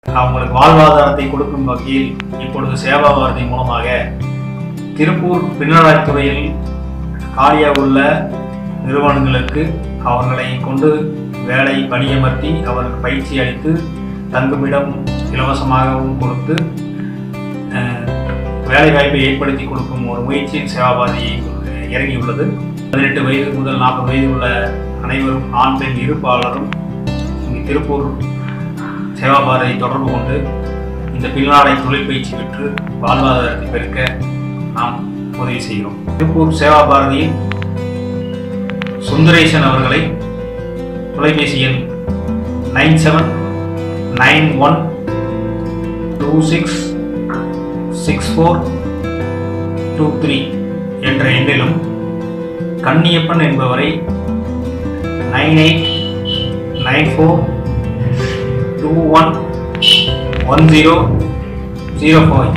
அவங்களுக்கு வாழ்வாதாரத்தை கொடுக்கும் வகையில் இப்பொழுது சேவா பாரதி மூலமாக திருப்பூர் பின்னலாய்த்துறையில் காலியாக உள்ள நிறுவனங்களுக்கு அவர்களை கொண்டு வேலை பணியமர்த்தி அவர்களுக்கு பயிற்சி அளித்து தங்குமிடம் இலவசமாகவும் கொடுத்து அஹ், வேலை வாய்ப்பை ஏற்படுத்தி கொடுக்கும் ஒரு முயற்சியில் சேவாபாதி இறங்கியுள்ளது பதினெட்டு வயது முதல் நாற்பது வயது உள்ள அனைவரும் ஆண் பெண் இருப்பாளரும் இங்கு திருப்பூர் சேவாபாரதி தொடர்பு கொண்டு இந்த பின்னாடை தொழில் பயிற்சி பெற்று வாழ்வாதாரத்தை பெருக்க நாம் உதவி செய்கிறோம் திருப்பூர் சேவா பாரதியின் சுந்தரேசன் அவர்களை தொலைபேசி எண் nine seven nine one two six six four two three என்ற எண்ணிலும் கன்னியப்பன் என்பவரை nine eight nine four two one one zero zero five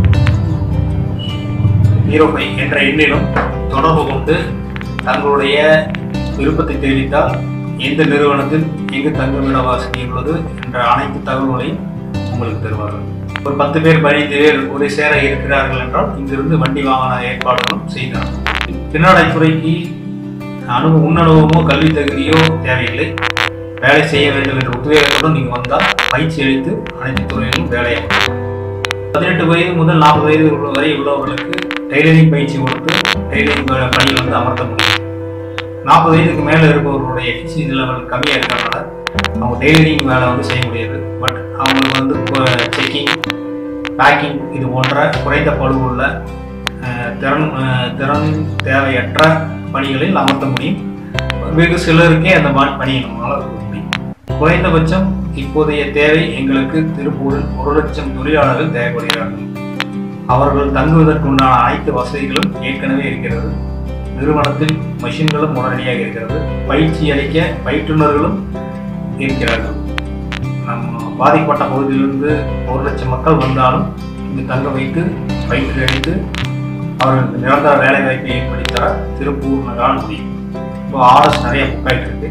zero five என்ற எண்ணிலும் தொடர்பு கொண்டு தங்களுடைய விருப்பத்தை தெரிவித்தால் எந்த நிறுவனத்தில் எங்கு தங்குமிட வசதி உள்ளது என்ற அனைத்து தகவல்களையும் உங்களுக்கு தருவார்கள் ஒரு பத்து பேர் பதினைந்து பேர் ஒரு சேர இருக்கிறார்கள் என்றால் இங்கிருந்து வண்டி வாகன ஏற்பாடுகளும் செய்தார் பின்னாடை துறைக்கு அனுபவ முன்னனுபவமோ கல்வி தகுதியோ தேவையில்லை வேலை செய்ய வேண்டும் என்ற உத்வேகத்துடன் நீங்கள் வந்தால் பயிற்சி அளித்து அனைத்து துறையிலும் வேலையை பதினெட்டு வயது முதல் நாற்பது வயது உள்ள வரை உள்ளவர்களுக்கு டெய்லரிங் பயிற்சி கொடுத்து டெய்லரிங் ப- பணியில் வந்து அமர்த்த முடியும் நாற்பது வயதுக்கு மேலே இருப்பவர்களுடைய எஃபிஷியன்சி லெவல் கம்மியாக இருக்கிறனால அவங்க டெய்லரிங் வேலை வந்து செய்ய முடியாது பட் அவங்களுக்கு வந்து செக்கிங் பேக்கிங் இது போன்ற குறைந்த பழுவுள்ள அஹ், திறன் அஹ், திறன் தேவையற்ற பணிகளில் அமர்த்த முடியும் வெகு சிலருக்கே அந்த மாதிரி பணியை நம்மளால் கொடுக்க முடியும் குறைந்தபட்சம் இப்போதைய தேவை எங்களுக்கு திருப்பூரில் ஒரு லட்சம் தொழிலாளர்கள் தேவைப்படுகிறார்கள் அவர்கள் தங்குவதற்குண்டான அனைத்து வசதிகளும் ஏற்கனவே இருக்கிறது நிறுவனத்தில் மெஷின்களும் உடனடியாக இருக்கிறது பயிற்சி அளிக்க பயிற்றுனர்களும் இருக்கிறார்கள் நம்ம பாதிக்கப்பட்ட பகுதியிலிருந்து ஒரு லட்சம் மக்கள் வந்தாலும் இங்கு தங்க வைத்து பயிற்சி அளித்து அவர்களுக்கு நிரந்தர வேலை வாய்ப்பை ஏற்படுத்தி தர திருப்பூர் நகரால் முடியும் இப்போ ஆர்டர்ஸ் நிறைய புக் ஆகிட்டு இருக்கு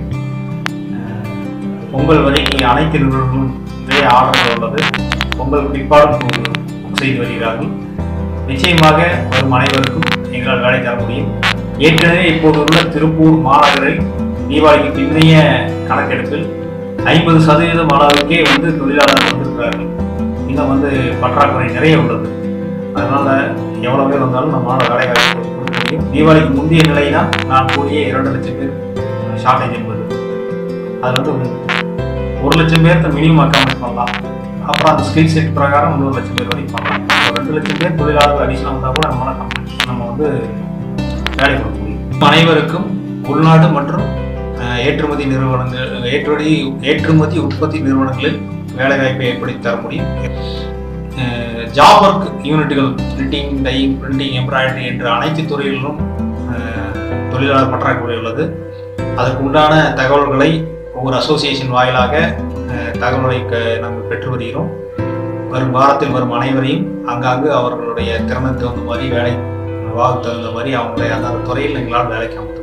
அஹ் பொங்கல் வரைக்கும் அனைத்து நிறுவனங்களும் நிறைய ஆர்டர்கள் உள்ளது பொங்கல் பிற்பாடும் புக் செய்து வருகிறார்கள் நிச்சயமாக வரும் அனைவருக்கும் எங்களால் வேலை தர முடியும் ஏற்கனவே இப்போது உள்ள திருப்பூர் மாநகரில் தீபாவளிக்கு பின்னைய கணக்கெடுப்பில் ஐம்பது சதவீதம் அளவுக்கே வந்து தொழிலாளர்கள் வந்திருக்கிறார்கள் இன்னும் வந்து பற்றாக்குறை நிறைய உள்ளது அதனால எவ்வளவு பேர் வந்தாலும் நம்மளால வேலை வாய்ப்பு கொடுக்க முடியும் தீபாவளிக்கு முந்தைய நிலைனா நான் கூடிய இரண்டு லட்சம் பேர் ஷார்டேஜ் என்பது அது வந்து ஒரு லட்சம் பேர்த்த மினிமம் அக்காமடேட் பண்ணலாம் அப்புறம் அந்த ஸ்கில் செட் பிரகாரம் இன்னொரு லட்சம் பேர் வரைக்கும் பண்ணலாம் ஒரு ரெண்டு லட்சம் பேர் தொழிலாளர்கள் அடிஷனல் வந்தால் கூட நம்மளால complete- நம்ம வந்து வேலை கொடுக்க முடியும் அனைவருக்கும் உள்நாடு மற்றும் அஹ், ஏற்றுமதி நிறுவனங்கள் ஏற்றுமதி ஏற்றுமதி உற்பத்தி நிறுவனங்களில் வேலை வாய்ப்பை ஏற்படுத்தி தர முடியும் ஜாப் ஒர்க் யூனிட்டுகள் பிரிண்டிங் டையிங் பிரிண்டிங் எம்ப்ராய்டரி என்ற அனைத்து துறைகளிலும் அஹ், தொழிலாளர் பற்றாக்குறை உள்ளது அதற்கு உண்டான தகவல்களை ஒவ்வொரு அசோசியேஷன் வாயிலாக அஹ், தகவல்களை க- நாங்கள் பெற்று வருகிறோம் வரும் வாரத்தில் வரும் அனைவரையும் அங்காங்கு அவர்களுடைய திறனுக்கு தகுந்த மாதிரி வேலை வாக்கு தகுந்த மாதிரி அவங்களை அந்த துறையில் எங்களால் வேலைக்கு அமர்த்த